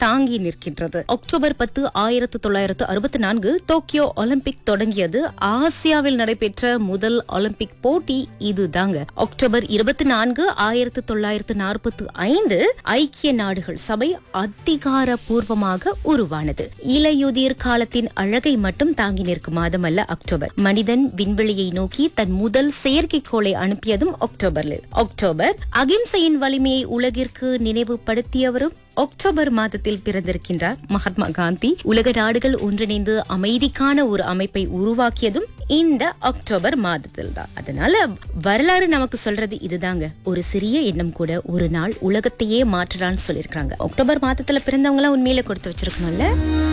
தாங்கி நிற்கின்றது அக்டோபர் பத்து ஆயிரத்து தொள்ளாயிரத்து அறுபத்தி நான்கு டோக்கியோ ஒலிம்பிக் தொடங்கியது ஆசியாவில் நடைபெற்ற முதல் ஒலிம்பிக் போட்டி இதுதாங்க அக்டோபர் இருபத்தி நான்கு ஆயிரத்து தொள்ளாயிரத்து நாற்பத்தி ஐந்து ஐக்கிய நாடுகள் சபை அதிகாரப்பூர்வமாக உருவானது இலையுதிர் காலத்தின் அழகை மட்டும் தாங்கி நிற்கும் மாதம் அல்ல அக்டோபர் மனிதன் விண்வெளியை நோக்கி தன் முதல் செயற்கைக்கோளை அனுப்பியதும் அக்டோபரில் அக்டோபர் அகிம்சையின் வலிமையை உலகிற்கு நினைவுபடுத்தியவரும் அக்டோபர் மாதத்தில் பிறந்திருக்கின்றார் மகாத்மா காந்தி உலக நாடுகள் ஒன்றிணைந்து அமைதிக்கான ஒரு அமைப்பை உருவாக்கியதும் இந்த அக்டோபர் மாதத்தில் தான் அதனால வரலாறு நமக்கு சொல்றது இதுதாங்க ஒரு சிறிய எண்ணம் கூட ஒரு நாள் உலகத்தையே மாற்றலான்னு சொல்லியிருக்காங்க அக்டோபர் மாதத்துல பிறந்தவங்க எல்லாம் உண்மையில கொடுத்து வச்சிருக்கணும்ல